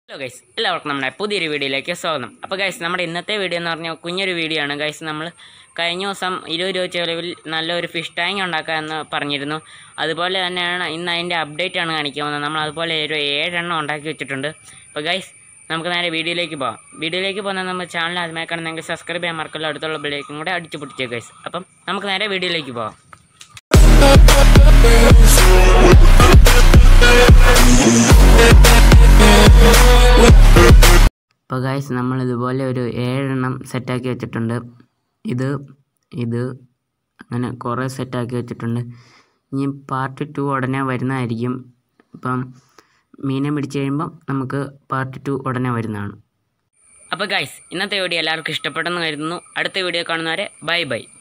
hello guys എല്ലാവർക്കും നമ്മുടെ പുതിയൊരു വീഡിയോയിലേക്ക് സ്വാഗതം അപ്പോൾ ഗൈസ് നമ്മുടെ ഇന്നത്തെ വീഡിയോ എന്ന് പറഞ്ഞാൽ കുഞ്ഞൊരു വീഡിയോ ആണ് ഗൈസ് നമ്മൾ കഴിഞ്ഞ ദിവസം ഇരുപത് രൂപ ചെലവിൽ നല്ലൊരു ഫിഷ് ടാങ്ക് ഉണ്ടാക്കാമെന്ന് പറഞ്ഞിരുന്നു അതുപോലെ തന്നെയാണ് ഇന്ന് അതിൻ്റെ അപ്ഡേറ്റ് ആണ് കാണിക്കാൻ പോകുന്നത് നമ്മൾ അതുപോലെ ഒരു ഏഴെണ്ണം ഉണ്ടാക്കി വെച്ചിട്ടുണ്ട് അപ്പോൾ ഗൈസ് നമുക്ക് നേരെ വീഡിയോയിലേക്ക് പോകാം വീഡിയോയിലേക്ക് പോകുന്ന നമ്മൾ ചാനൽ ആദ്യമായി കാണുന്നെങ്കിൽ സബ്സ്ക്രൈബ് ചെയ്യാൻ മറക്കല്ലോ അടുത്തുള്ള ബില്ലേക്കും കൂടെ അടിച്ചു പൊട്ടിച്ചേ ഗൈസ് അപ്പം നമുക്ക് നേരെ വീഡിയോയിലേക്ക് പോകാം അപ്പോൾ ഗൈസ് നമ്മൾ ഇതുപോലെ ഒരു ഏഴെണ്ണം സെറ്റാക്കി വെച്ചിട്ടുണ്ട് ഇത് ഇത് അങ്ങനെ കുറേ സെറ്റാക്കി വെച്ചിട്ടുണ്ട് ഇനി പാർട്ട് ടു ഉടനെ വരുന്നതായിരിക്കും ഇപ്പം മീനെ പിടിച്ച് കഴിയുമ്പം നമുക്ക് പാർട്ട് ടു ഉടനെ വരുന്നതാണ് അപ്പോൾ ഗൈസ് ഇന്നത്തെ വീഡിയോ എല്ലാവർക്കും ഇഷ്ടപ്പെട്ടെന്ന് കരുതുന്നു അടുത്ത വീഡിയോ കാണുന്നവരെ ബൈ ബൈ